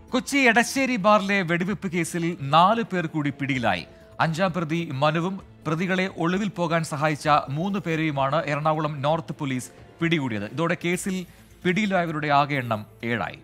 കൊച്ചി എടശ്ശേരി ബാറിലെ വെടിവെപ്പ് കേസിൽ നാല് പേർ കൂടി പിടിയിലായി അഞ്ചാം പ്രതി മനുവും പ്രതികളെ ഒളിവിൽ പോകാൻ സഹായിച്ച മൂന്ന് പേരെയുമാണ് എറണാകുളം നോർത്ത് പോലീസ് പിടികൂടിയത് ഇതോടെ കേസിൽ പിടിയിലായവരുടെ ആകെ എണ്ണം ഏഴായി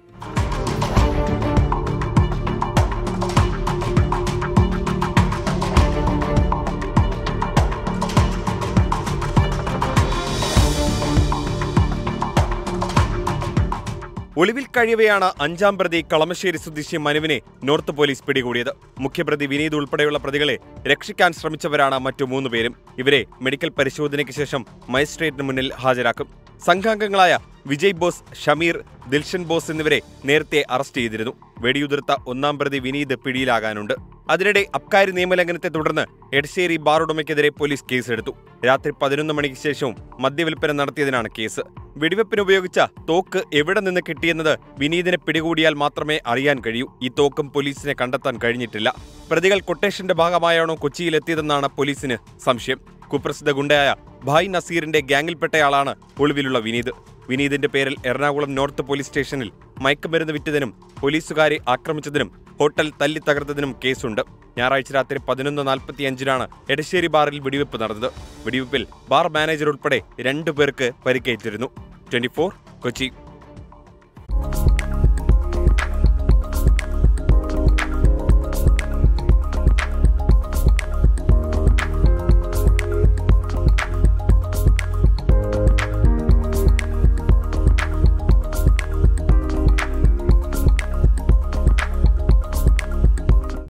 ഒളിവിൽ കഴിയവെയാണ് അഞ്ചാം പ്രതി കളമശ്ശേരി സ്വദേശി മനുവിനെ നോർത്ത് പോലീസ് പിടികൂടിയത് മുഖ്യപ്രതി വിനീത് ഉൾപ്പെടെയുള്ള പ്രതികളെ രക്ഷിക്കാൻ ശ്രമിച്ചവരാണ് മറ്റു മൂന്ന് പേരും ഇവരെ മെഡിക്കൽ പരിശോധനയ്ക്ക് ശേഷം മജിസ്ട്രേറ്റിന് മുന്നിൽ ഹാജരാക്കും സംഘാംഗങ്ങളായ വിജയ് ബോസ് ഷമീർ ദിൽഷൻ ബോസ് എന്നിവരെ നേരത്തെ അറസ്റ്റ് ചെയ്തിരുന്നു വെടിയുതിർത്ത ഒന്നാം പ്രതി വിനീത് പിടിയിലാകാനുണ്ട് അതിനിടെ അബ്കാരി നിയമലംഘനത്തെ തുടർന്ന് എടശ്ശേരി ബാർ ഉടമയ്ക്കെതിരെ പോലീസ് കേസെടുത്തു രാത്രി പതിനൊന്ന് മണിക്ക് ശേഷവും മദ്യവിൽപ്പന നടത്തിയതിനാണ് കേസ് വെടിവെപ്പിന് ഉപയോഗിച്ച തോക്ക് എവിടെ നിന്ന് കിട്ടിയെന്നത് വിനീതിനെ പിടികൂടിയാൽ മാത്രമേ അറിയാൻ കഴിയൂ ഈ തോക്കും പോലീസിനെ കണ്ടെത്താൻ കഴിഞ്ഞിട്ടില്ല പ്രതികൾ കൊട്ടേഷന്റെ ഭാഗമായാണോ കൊച്ചിയിലെത്തിയതെന്നാണ് പോലീസിന് സംശയം കുപ്രസിദ്ധ ഗുണ്ടയായ ഭായ് നസീറിന്റെ ഗ്യാങ്ങിൽപ്പെട്ടയാളാണ് ഒളിവിലുള്ള വിനീത് വിനീതിന്റെ പേരിൽ എറണാകുളം നോർത്ത് പോലീസ് സ്റ്റേഷനിൽ മയക്കുമരുന്ന് വിറ്റതിനും പോലീസുകാരെ ആക്രമിച്ചതിനും ഹോട്ടൽ തല്ലി തകർത്തതിനും കേസുണ്ട് ഞായറാഴ്ച രാത്രി പതിനൊന്ന് നാൽപ്പത്തിയഞ്ചിനാണ് എടശ്ശേരി ബാറിൽ വെടിവെപ്പ് നടന്നത് വെടിവെപ്പിൽ ബാർ മാനേജർ ഉൾപ്പെടെ രണ്ടു പേർക്ക് പരിക്കേറ്റിരുന്നു ട്വന്റി കൊച്ചി